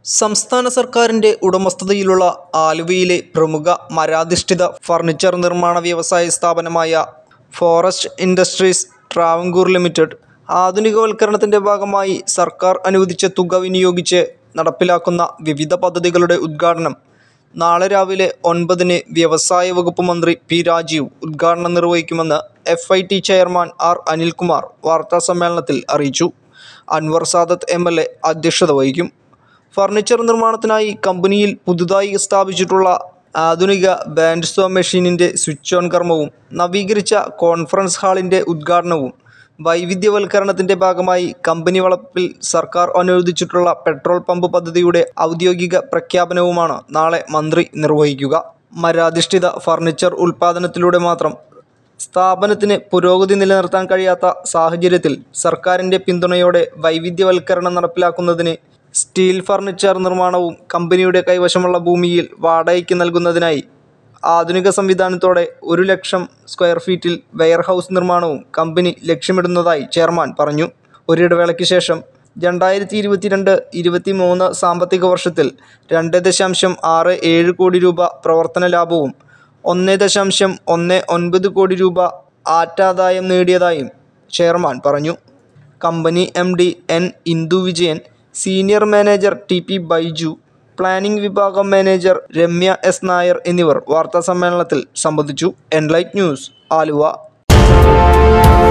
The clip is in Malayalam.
സംസ്ഥാന സർക്കാരിന്റെ ഉടമസ്ഥതയിലുള്ള ആലുവയിലെ പ്രമുഖ മരാധിഷ്ഠിത ഫർണിച്ചർ നിർമ്മാണ വ്യവസായ സ്ഥാപനമായ ഫോറസ്റ്റ് ഇൻഡസ്ട്രീസ് ട്രാവൻകൂർ ലിമിറ്റഡ് ആധുനികവൽക്കരണത്തിന്റെ ഭാഗമായി സർക്കാർ അനുവദിച്ച തുക വിനിയോഗിച്ച് നടപ്പിലാക്കുന്ന വിവിധ പദ്ധതികളുടെ ഉദ്ഘാടനം നാളെ രാവിലെ ഒൻപതിന് വ്യവസായ വകുപ്പ് മന്ത്രി പി രാജീവ് ഉദ്ഘാടനം നിർവഹിക്കുമെന്ന് F I T chairman R Anilkumar വാർത്താസമ്മേളനത്തിൽ അറിയിച്ചു Anwar Sadath M L A അധ്യക്ഷത വഹിക്കും ഫർണിച്ചർ നിർമ്മാണത്തിനായി കമ്പനിയിൽ പുതുതായി സ്ഥാപിച്ചിട്ടുള്ള ആധുനിക ബാൻഡ് സ്റ്റോ മെഷീനിൻ്റെ സ്വിച്ച് ഓൺ കർമ്മവും നവീകരിച്ച കോൺഫറൻസ് ഹാളിൻ്റെ ഉദ്ഘാടനവും വൈവിധ്യവൽക്കരണത്തിൻ്റെ ഭാഗമായി കമ്പനി വളപ്പിൽ സർക്കാർ അനുവദിച്ചിട്ടുള്ള പെട്രോൾ പമ്പ് പദ്ധതിയുടെ ഔദ്യോഗിക പ്രഖ്യാപനവുമാണ് നാളെ മന്ത്രി നിർവഹിക്കുക മരാധിഷ്ഠിത ഫർണിച്ചർ ഉൽപ്പാദനത്തിലൂടെ മാത്രം സ്ഥാപനത്തിന് പുരോഗതി നിലനിർത്താൻ കഴിയാത്ത സാഹചര്യത്തിൽ സർക്കാരിൻ്റെ പിന്തുണയോടെ വൈവിധ്യവൽക്കരണം നടപ്പിലാക്കുന്നതിന് സ്റ്റീൽ ഫർണിച്ചർ നിർമ്മാണവും കമ്പനിയുടെ കൈവശമുള്ള ഭൂമിയിൽ വാടകയ്ക്ക് നൽകുന്നതിനായി ആധുനിക സംവിധാനത്തോടെ ഒരു ലക്ഷം സ്ക്വയർ ഫീറ്റിൽ വെയർഹൗസ് നിർമ്മാണവും കമ്പനി ലക്ഷ്യമിടുന്നതായി ചെയർമാൻ പറഞ്ഞു ഒരിടവേളയ്ക്ക് ശേഷം രണ്ടായിരത്തി ഇരുപത്തിരണ്ട് ഇരുപത്തി മൂന്ന് സാമ്പത്തിക വർഷത്തിൽ രണ്ട് ദശാംശം ആറ് ഏഴ് കോടി രൂപ പ്രവർത്തന ലാഭവും ഒന്ന് ദശാംശം ഒന്ന് ഒൻപത് കോടി രൂപ ആറ്റാദായം നേടിയതായും ചെയർമാൻ പറഞ്ഞു company M D N Indu Vijayan senior manager T P Baiju planning വിഭാഗം മാനേജർ രമ്യ എസ് നായർ എന്നിവർ വാർത്താസമ്മേളനത്തിൽ സംബന്ധിച്ചു എൻലൈറ്റ് ന്യൂസ് ആലുവ